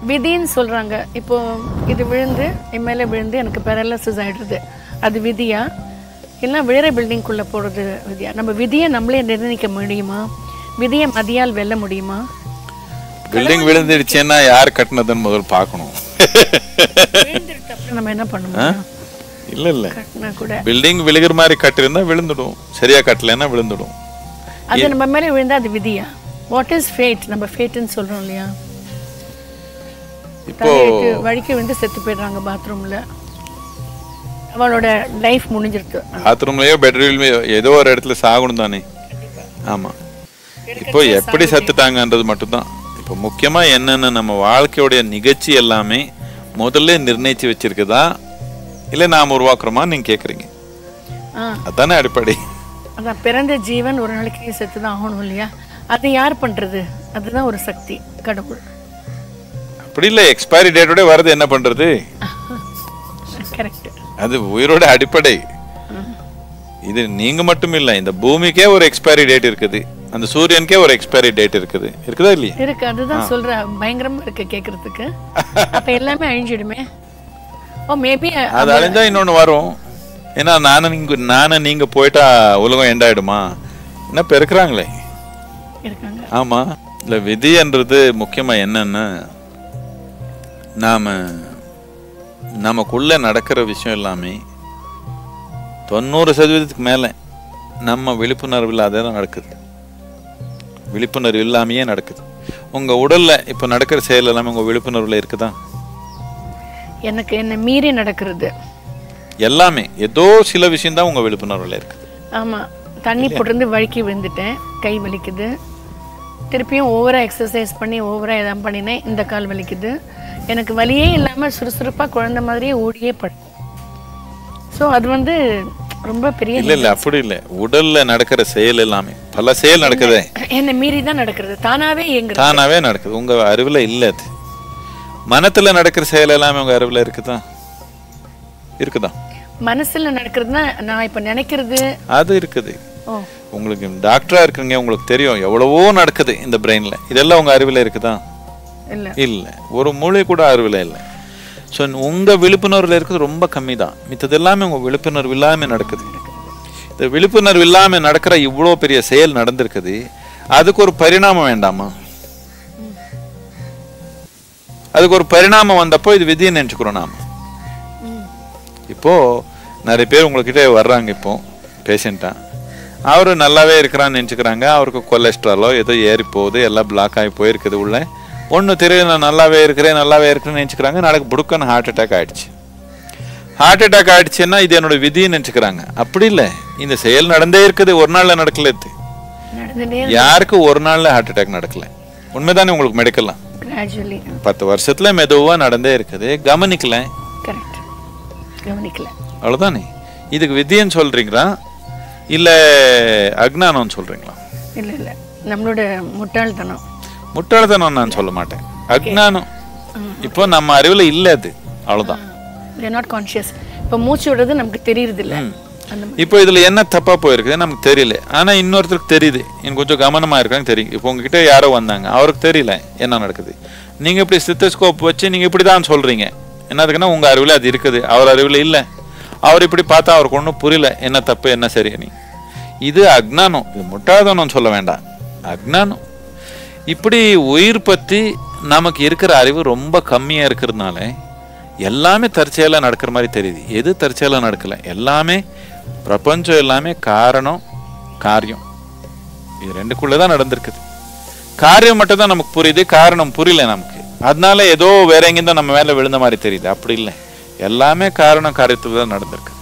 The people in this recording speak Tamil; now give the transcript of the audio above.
விதின்னு சொல்றாங்க இப்போ இது விழுந்து என் மேலே விழுந்து எனக்கு பேரலிசிஸ் ஆயிடுது அது விதியா இல்லை விழுற பில்டிங்குள்ளே போகிறது விதியா நம்ம விதியை நம்மளே நிர்ணயிக்க முடியுமா விதியை மதியால் வெல்ல முடியுமா பில்டிங் விழுந்துடுச்சுன்னா யார் கட்டினதுன்னு முதல்ல பார்க்கணும் விழுந்துடுச்சு அப்புறம் நம்ம என்ன பண்ண முடியும் இல்ல இல்ல கட்டினா கூட பில்டிங் விழுகிற மாதிரி கட்டிருந்தா விழுந்துடும் சரியா கட்டலைன்னா விழுந்துடும் அது நம்ம மேலே விழுந்தா அது விதியா வாட் இஸ் ஃபேட் நம்ம ஃபேட்டுன்னு சொல்றோம் இல்லையா இப்போ தலையிட்டு வழிக்கு விழுந்து செத்து போயிடுறாங்க பாத்ரூம்ல அவளோட லைஃப் முடிஞ்சிருது பாத்ரூம்லயோ பெட்ரூம்லயோ ஏதோ ஒரு இடத்துல சாகணும் தானே ஆமா இப்போ எப்படி சத்துட்டாங்கன்றது மட்டும்தான் இப்போ முக்கியமா என்னென்ன நம்ம வாழ்க்கையோடைய நிகழ்ச்சி எல்லாமே முதல்ல நிர்ணயிச்சு வச்சிருக்குதா இல்ல நாம உருவாக்குறோமா நீங்க கேக்குறீங்க ஆ அதானே அடிப்படை அதான் பிறந்த ஜீவன் ஒரு நாளைக்கு செத்து தான் ஆகணும் இல்லையா அது யார் பண்றது அதுதான் ஒரு சக்தி கடவுள் அப்படி இல்லை எக்ஸ்பைரி டேட்டோட வர்றது என்ன பண்றது கரெக்ட் அது உயிரோட அடிப்படை இது நீங்க மட்டும் இல்ல இந்த பூமிக்கே ஒரு எக்ஸ்பைரி டேட் இருக்குது அந்த சூரியனுக்கே ஒரு எக்ஸ்பைரி டேட் இருக்குது இருக்குதா இல்லையா இருக்கு அதுதான் சொல்றேன் பயங்கரமா இருக்கு கேக்குறதுக்கு அப்ப எல்லாமே அழிஞ்சிடுமே ஓ மேபி அது அழிஞ்சா இன்னொன்னு வரும் ஏன்னா நானும் நீங்க நானும் நீங்க போயிட்டா உலகம் எண்டாயிடுமா என்ன பெருக்குறாங்களே இருக்காங்க ஆமா இல்ல விதின்றது முக்கியமா என்னன்னா நாம நமக்குள்ள நடக்கிற விஷயம் எல்லாமே தொண்ணூறு சதவீதத்துக்கு மேல நம்ம விழிப்புணர்வு இல்லாத நடக்குது விழிப்புணர்வு இல்லாமையே நடக்குது உங்க உடல்ல இப்ப நடக்கிற செயல் எல்லாமே உங்க விழிப்புணர்வுல இருக்குதா எனக்கு என்ன மீறி நடக்கிறது எல்லாமே ஏதோ சில விஷயம் தான் உங்க விழிப்புணர்வுல இருக்குது ஆமா தண்ணி போட்டிருந்து வழுக்கி விழுந்துட்டேன் கை வலிக்குது திருப்பியும் ஓவரா எக்ஸசைஸ் பண்ணி ஓவரா எதாவது பண்ணினேன் இந்த கால் வலிக்குது எனக்கு வலியே இல்லாம சுறுசுறுப்பா குழந்தை மாதிரியே ஓடியே படு ஸோ அது வந்து ரொம்ப பெரிய இல்ல இல்ல அப்படி இல்ல உடல்ல நடக்கிற செயல் எல்லாமே பல செயல் நடக்குதே என்னை மீறி தான் நடக்கிறது தானாவே இயங்குறது தானாவே நடக்குது உங்க அறிவுல இல்ல அது மனத்துல நடக்கிற செயல் எல்லாமே உங்க அறிவுல இருக்குதா இருக்குதா மனசுல நடக்கிறதுனா நான் இப்ப நினைக்கிறது அது இருக்குது ஓ உங்களுக்கு டாக்டரா இருக்குங்க உங்களுக்கு தெரியும் எவ்வளவோ நடக்குது இந்த பிரெயின்ல இதெல்லாம் உங்க அறிவுல இருக்குதா இல்ல இல்ல ஒரு மூளை கூட அறிவுல இல்லை ஸோ உங்க விழிப்புணர்வுல இருக்கிறது ரொம்ப கம்மி தான் மித்தது எல்லாமே உங்க விழிப்புணர்வு இல்லாம நடக்குது இந்த விழிப்புணர்வு இல்லாம நடக்கிற இவ்வளோ பெரிய செயல் நடந்திருக்குது அதுக்கு ஒரு பரிணாமம் வேண்டாமா அதுக்கு ஒரு பரிணாமம் வந்தப்போ இது விதியை நினைச்சுக்கிறோம் நாம இப்போ நிறைய பேர் உங்ககிட்ட வர்றாங்க இப்போ பேஷண்ட்டா அவரு நல்லாவே இருக்கிறான்னு நினச்சிக்கிறாங்க அவருக்கு கொலஸ்ட்ராலோ ஏதோ ஏறி போகுது எல்லாம் பிளாக் ஆகி போயிருக்குது உள்ள ஒன்று தெரியும் நான் நல்லாவே இருக்கிறேன் நல்லாவே இருக்கிறேன்னு நினச்சிக்கிறாங்க நாளைக்கு புடுக்கன்னு ஹார்ட் அட்டாக் ஆயிடுச்சு ஹார்ட் அட்டாக் ஆயிடுச்சுன்னா இது என்னோட விதின்னு நினச்சிக்கிறாங்க அப்படி இல்லை இந்த செயல் நடந்தே இருக்குது ஒரு நாளில் நடக்கல இது நடந்துட்டே யாருக்கு ஒரு நாளில் ஹார்ட் அட்டாக் நடக்கல உண்மைதானே உங்களுக்கு மெடிக்கலாம் கிராஜுவலி பத்து வருஷத்துல மெதுவா நடந்தே இருக்குது கவனிக்கல கரெக்ட் கவனிக்கல அவ்வளவுதானே இதுக்கு விதின்னு சொல்றீங்களா இல்ல அக்ஞானம்னு சொல்றீங்களா இல்ல இல்ல நம்மளோட முட்டாள்தனம் முட்டாள்தனம் நான் சொல்ல மாட்டேன் அக்ஞானம் இப்போ நம்ம அறிவுல இல்ல அது அவ்வளவுதான் தேர் நாட் கான்ஷியஸ் இப்போ மூச்சு விடுறது நமக்கு தெரியறது இல்ல அந்த இப்போ இதுல என்ன தப்பா போயிருக்குது நமக்கு தெரியல ஆனா இன்னொருத்தருக்கு தெரியுது எனக்கு கொஞ்சம் கவனமா இருக்காங்க தெரியும் இப்போ உங்ககிட்ட யாரோ வந்தாங்க அவருக்கு தெரியல என்ன நடக்குது நீங்க இப்படி ஸ்டெத்தஸ்கோப் வச்சு நீங்க இப்படிதான் சொல்றீங்க என்னதுக்குன்னா உங்க அறிவுல அது இருக்குது அவர் அறிவுல இல்ல அவர் இப்படி பார்த்தா அவருக்கு ஒன்றும் புரியல என்ன தப்பு என்ன சரி நீ இது அக்ஞானம் இது முட்டாள்தனம் சொல்ல வேண்டாம் அக்ஞானம் இப்படி உயிர் பத்தி நமக்கு இருக்கிற அறிவு ரொம்ப கம்மியா இருக்கிறதுனால எல்லாமே தற்செயலா நடக்கிற மாதிரி தெரியுது எது தற்செயலா நடக்கல எல்லாமே பிரபஞ்சம் எல்லாமே காரணம் காரியம் இது ரெண்டுக்குள்ள தான் நடந்திருக்குது காரியம் மட்டும் தான் நமக்கு புரியுது காரணம் புரியல நமக்கு அதனால ஏதோ வேற எங்கேயும் நம்ம மேல விழுந்த மாதிரி தெரியுது அப்படி இல்லை எல்லாமே காரணம் காரியத்துல தான் நடந்திருக்கு